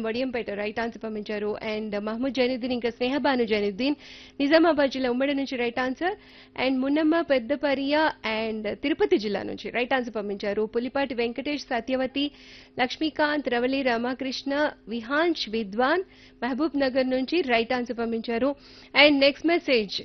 Vadiyampeta right answer పంపించారు and Mahmood Zainuddin ఇంకా స్నేహబాను జైనుద్దీన్ నిజామాబాద్ జిల్లా ఉమ్మడి నుంచి right answer and Munnamma Peddapariya and Tirupati జిల్లా నుంచి రైట్ ఆన్సర్ పంపించారు పులిపాటి వెంకటేష్ సత్యవతి లక్ష్మీకాంత్ రవలి రామకృష్ణ విహాన్ష్ విద్వాన్ మహబూబ్ నగర్ నుంచి రైట్ ఆన్సర్ పంపించారు అండ్ నెక్స్ట్ మెసేజ్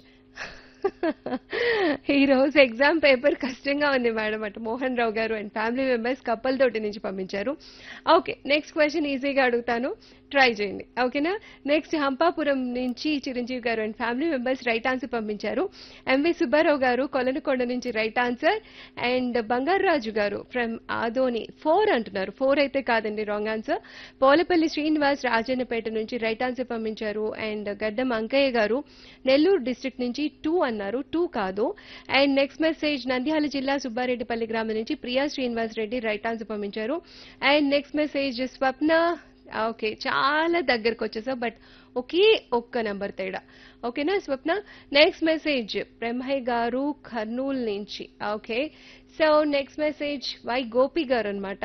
ఈ రోజు ఎగ్జామ్ పేపర్ కష్టంగా ఉంది మేడం అటు మోహన్ రావు గారు అండ్ ఫ్యామిలీ మెంబర్స్ కప్పల్ తోటి నుంచి పంపించారు ఓకే నెక్స్ట్ క్వశ్చన్ ఈజీగా అడుగుతాను ట్రై చేయండి ఓకేనా నెక్స్ట్ హంపాపురం నుంచి చిరంజీవి గారు and family members right answer పంపించారు ఎంవి సుబ్బారావు గారు కొలనుకొండ నుంచి రైట్ ఆన్సర్ అండ్ బంగారాజు గారు ఫ్రమ్ ఆదోని ఫోర్ అంటున్నారు ఫోర్ అయితే కాదండి రాంగ్ ఆన్సర్ పోలపల్లి శ్రీనివాస్ రాజన్నపేట నుంచి రైట్ ఆన్సర్ పంపించారు అండ్ గడ్డం అంకయ్య గారు నెల్లూరు డిస్ట్రిక్ట్ నుంచి టూ అన్నారు టూ కాదు అండ్ నెక్స్ట్ మెసేజ్ నంద్యాల జిల్లా సుబ్బారెడ్డిపల్లి గ్రామం నుంచి ప్రియా శ్రీనివాస్ రెడ్డి రైట్ ఆన్సర్ పంపించారు and next message Swapna okay చాలా దగ్గరకు వచ్చేసా బట్ ఒకే ఒక్క నెంబర్ తేడా ఓకేనా స్వప్న నెక్స్ట్ మెసేజ్ బ్రహ్మయ్య గారు కర్నూలు నుంచి okay so next message Y Gopi గారు అనమాట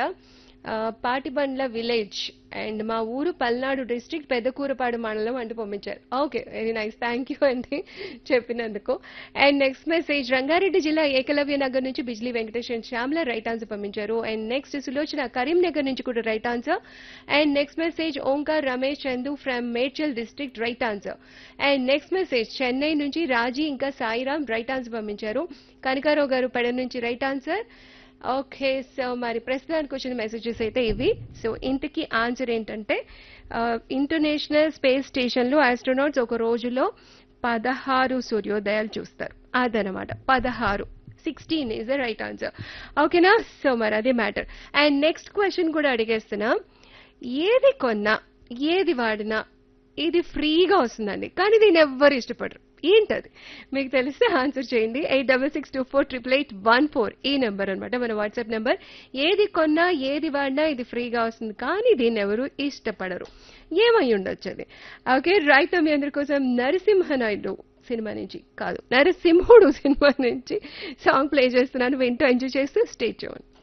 పాటిబండ్ల విలేజ్ అండ్ మా ఊరు పల్నాడు డిస్ట్రిక్ట్ పెద్దకూరపాడు మండలం అంటూ పంపించారు okay very nice thank you అండి చెప్పినందుకు అండ్ నెక్స్ట్ మెసేజ్ రంగారెడ్డి జిల్లా ఏకలవ్య నగర్ నుంచి Bijli Venkatesh and Shyamala right answer పంపించారు అండ్ నెక్స్ట్ సులోచన కరీంనగర్ నుంచి కూడా right answer and next message Omkar Ramesh Chandu from Medchal district right answer and next message Chennai నుంచి రాజీ ఇంకా సాయిరామ్ రైట్ ఆన్సర్ పంపించారు కనకారావు గారు పెడ నుంచి రైట్ ఆన్సర్ ఓకే సో మరి ప్రస్తుతానికి వచ్చిన మెసేజెస్ అయితే ఇవి సో ఇంతకీ ఆన్సర్ ఏంటంటే ఇంటర్నేషనల్ స్పేస్ స్టేషన్లో ఆస్ట్రోనాట్స్ ఒక రోజులో పదహారు సూర్యోదయాలు చూస్తారు అదనమాట పదహారు sixteen is the right answer ఓకేనా సో మరి అదే మ్యాటర్ అండ్ నెక్స్ట్ క్వశ్చన్ కూడా అడిగేస్తున్నా ఏది కొన్నా ఏది వాడినా ఇది ఫ్రీగా వస్తుందండి కానీ దీన్ని ఎవ్వరు ఇష్టపడరు ఏంటది మీకు తెలిస్తే ఆన్సర్ చేయండి eight double six two four triple eight one four ఈ నెంబర్ అనమాట మన వాట్సాప్ నెంబర్ ఏది కొన్నా ఏది వాడినా ఇది ఫ్రీగా వస్తుంది కానీ దీన్ని ఎవరు ఇష్టపడరు ఏమై ఉండొచ్చు అది ఓకే రైట్ మీ అందరి కోసం నరసింహనాయుడు సినిమా నుంచి కాదు నరసింహుడు సినిమా నుంచి సాంగ్ ప్లే చేస్తున్నాను వింటూ ఎంజాయ్ చేస్తూ స్టే చూడండి